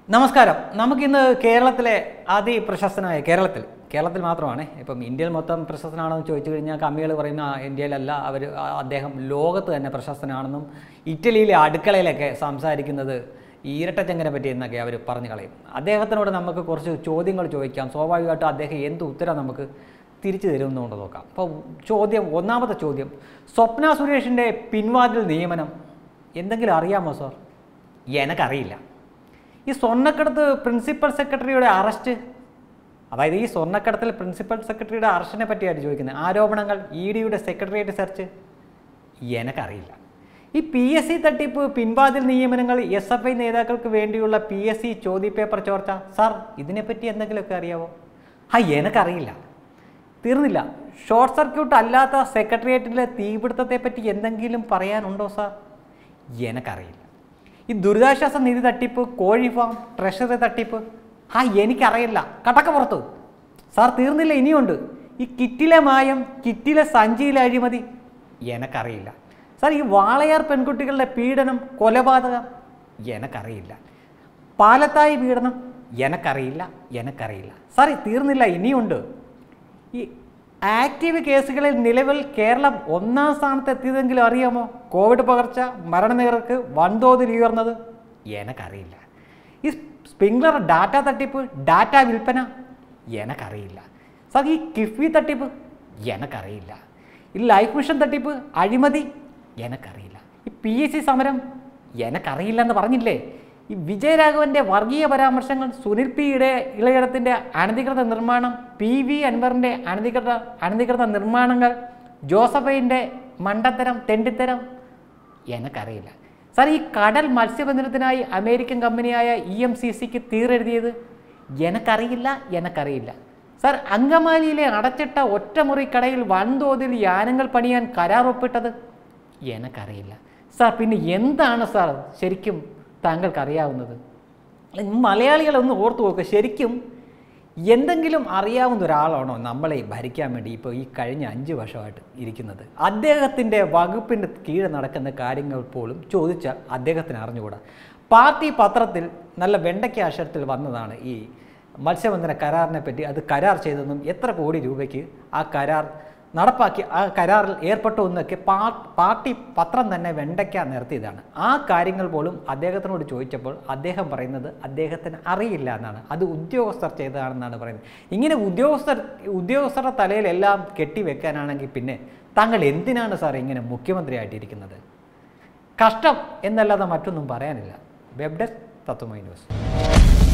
നമസ്കാരം നമുക്കിന്ന് കേരളത്തിലെ അതിപ്രശസ്തനായ കേരളത്തിൽ കേരളത്തിൽ മാത്രമാണ് ഇപ്പം ഇന്ത്യയിൽ മൊത്തം പ്രശസ്തനാണോ എന്ന് ചോദിച്ചു കഴിഞ്ഞാൽ കമ്മികൾ പറയുന്ന "ആ, ഇന്ത്യയിലല്ല അവർ അദ്ദേഹം ലോകത്ത് തന്നെ പ്രശസ്തനാണെന്നും ഇറ്റലിയിലെ അടുക്കളയിലൊക്കെ സംസാരിക്കുന്നത് ഈ ഇരട്ടച്ചെങ്കനെ പറ്റി എന്നൊക്കെ അവർ പറഞ്ഞു കളയും അദ്ദേഹത്തിനോട് നമുക്ക് കുറച്ച് ചോദ്യങ്ങൾ ചോദിക്കാം സ്വാഭാവികമായിട്ടും അദ്ദേഹം എന്ത് ഉത്തരം നമുക്ക് തിരിച്ചു തരുമെന്നുകൊണ്ട് നോക്കാം അപ്പോൾ ചോദ്യം ഒന്നാമത്തെ ചോദ്യം സ്വപ്ന സുരേഷിൻ്റെ പിൻവാതിൽ നിയമനം എന്തെങ്കിലും അറിയാമോ സാർ എനക്കറിയില്ല ഈ സ്വർണ്ണക്കടത്ത് പ്രിൻസിപ്പൽ സെക്രട്ടറിയുടെ അറസ്റ്റ് അതായത് ഈ സ്വർണ്ണക്കടത്തിൽ പ്രിൻസിപ്പൽ സെക്രട്ടറിയുടെ അറസ്റ്റിനെ പറ്റിയാണ് ചോദിക്കുന്നത് ആരോപണങ്ങൾ ഇ ഡിയുടെ സെക്രട്ടേറിയറ്റ് സെർച്ച് എനക്കറിയില്ല ഈ പി എസ് സി തട്ടിപ്പ് പിൻവാതിൽ നിയമനങ്ങൾ എസ് എഫ് ഐ നേതാക്കൾക്ക് വേണ്ടിയുള്ള പി എസ് സി ചോദ്യപേപ്പർ ചോർച്ച സാർ ഇതിനെപ്പറ്റി എന്തെങ്കിലുമൊക്കെ അറിയാവോ ആ എനക്കറിയില്ല തീർന്നില്ല ഷോർട്ട് സർക്യൂട്ട് അല്ലാത്ത സെക്രട്ടേറിയറ്റിലെ തീപിടുത്തത്തെ പറ്റി എന്തെങ്കിലും പറയാനുണ്ടോ സാർ എനക്കറിയില്ല ഈ ദുരിതാശ്വാസ നിധി തട്ടിപ്പ് കോഴി ഫാം ട്രഷറി തട്ടിപ്പ് ആ എനിക്കറിയില്ല കടക്ക പുറത്ത് സാർ തീർന്നില്ല ഇനിയുണ്ട് ഈ കിറ്റിലെ മായം കിറ്റിലെ സഞ്ചിയിലെ അഴിമതി എനക്കറിയില്ല സാർ ഈ വാളയാർ പെൺകുട്ടികളുടെ പീഡനം കൊലപാതകം എനക്കറിയില്ല പാലത്തായി പീഡനം എനക്കറിയില്ല എനക്കറിയില്ല സാർ ഇത് തീർന്നില്ല ഇനിയുണ്ട് ഈ ആക്റ്റീവ് കേസുകളിൽ നിലവിൽ കേരളം ഒന്നാം സ്ഥാനത്ത് എത്തിയതെങ്കിലും അറിയാമോ കോവിഡ് പകർച്ച മരണനിരക്ക് വൻതോതിൽ ഉയർന്നത് എനക്കറിയില്ല ഈ സ്പ്രിംഗ്ലർ ഡാറ്റ തട്ടിപ്പ് ഡാറ്റ വിൽപ്പന എനക്കറിയില്ല സാർ ഈ കിഫ്ബി തട്ടിപ്പ് എനക്കറിയില്ല ഈ ലൈഫ് മിഷൻ തട്ടിപ്പ് അഴിമതി എനക്കറിയില്ല ഈ പി എസ് സി സമരം എനക്കറിയില്ല എന്ന് പറഞ്ഞില്ലേ ഈ വിജയരാഘവന്റെ വർഗീയ പരാമർശങ്ങൾ സുനിൽ പിയുടെ ഇളയിടത്തിൻ്റെ അനധികൃത നിർമ്മാണം പി വി അൻവറിൻ്റെ അനധികൃത അനധികൃത നിർമ്മാണങ്ങൾ ജോസഫൈൻ്റെ മണ്ടത്തരം തെണ്ടിത്തരം എനക്കറിയില്ല സാർ ഈ കടൽ മത്സ്യബന്ധനത്തിനായി അമേരിക്കൻ കമ്പനിയായ ഇ എം സി സിക്ക് തീരെഴുതിയത് എനക്കറിയില്ല എനക്കറിയില്ല സാർ അങ്കമാലിയിലെ അടച്ചിട്ട ഒറ്റമുറി കടയിൽ വൻതോതിൽ യാനങ്ങൾ പണിയാൻ കരാർ ഒപ്പിട്ടത് എനക്കറിയില്ല സാർ പിന്നെ എന്താണ് സാർ ശരിക്കും താങ്കൾക്ക് അറിയാവുന്നത് അല്ല, മലയാളികളൊന്ന് ഓർത്തു നോക്കുക ശരിക്കും എന്തെങ്കിലും അറിയാവുന്ന ഒരാളാണോ നമ്മളെ ഭരിക്കാൻ വേണ്ടി ഇപ്പോൾ ഈ കഴിഞ്ഞ അഞ്ച് വർഷമായിട്ട് ഇരിക്കുന്നത് അദ്ദേഹത്തിൻ്റെ വകുപ്പിൻ്റെ കീഴെ നടക്കുന്ന കാര്യങ്ങൾ പോലും ചോദിച്ചാൽ അദ്ദേഹത്തിന് അറിഞ്ഞുകൂടാ പാർട്ടി പത്രത്തിൽ നല്ല വെണ്ടയ്ക്ക അക്ഷരത്തിൽ വന്നതാണ് ഈ മത്സ്യബന്ധന കരാറിനെ പറ്റി അത് കരാർ ചെയ്തെന്നും എത്ര കോടി രൂപയ്ക്ക് ആ കരാർ നടപ്പാക്കി ആ കരാറിൽ ഏർപ്പെട്ടു എന്നൊക്കെ പാ- പാർട്ടി പത്രം തന്നെ വെണ്ടയ്ക്ക നിർത്തിയതാണ് ആ കാര്യങ്ങൾ പോലും അദ്ദേഹത്തിനോട് ചോദിച്ചപ്പോൾ അദ്ദേഹം പറയുന്നത് അദ്ദേഹത്തിന് അറിയില്ല എന്നാണ് അത് ഉദ്യോഗസ്ഥർ ചെയ്തതാണെന്നാണ് പറയുന്നത് ഇങ്ങനെ ഉദ്യോഗസ്ഥർ ഉദ്യോഗസ്ഥരുടെ തലയിലെല്ലാം കെട്ടിവെക്കാനാണെങ്കിൽ പിന്നെ താങ്കൾ എന്തിനാണ് സാർ ഇങ്ങനെ മുഖ്യമന്ത്രിയായിട്ടിരിക്കുന്നത് കഷ്ടം എന്നല്ലാതെ മറ്റൊന്നും പറയാനില്ല വെബ് ഡെസ്ക് തത്വമൈ ന്യൂസ്